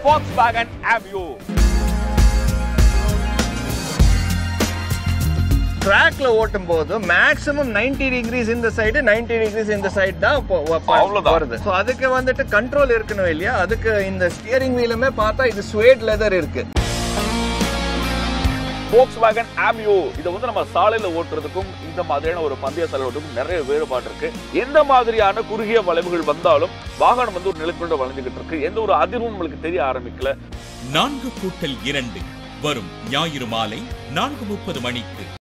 Volkswagen Aveo ட்ராக்ல ஓட்டும் போது மேக்ஸிமம் 90 டிகிரிஸ் இந்த சைடு 90 டிகிரிஸ் இந்த சைடு தான் இப்போ வ- ப- அவ்வளவுதான். வருது ஸோ அதுக்கு வந்துட்டு கண்ட்ரோல் இருக்கணும் இல்லையா அதுக்கு இந்த ஸ்டியரிங் வீலுமே பார்த்தா இது ஸ்வேட் லெதர் இருக்கு Volkswagen Aveo இதை வந்து நம்ம சாலையில ஓட்டுறதுக்கும் இந்த மாதிரியான ஒரு பந்தய சாலை ஓட்டுறதுக்கும் நிறைய வேறுபாடு இருக்கு எந்த மாதிரியான குறுகிய வளைவுகள் வந்தாலும் வாகனம் வந்து ஒரு நிலைக்குள்ள வளைஞ்சுகிட்டு இருக்கு எந்த ஒரு அதிர்வும் நம்மளுக்கு தெரிய ஆரம்பிக்கல நான்கு கூட்டல் இரண்டு வரும் ஞாயிறு மாலை நான்கு முப்பது மணிக்கு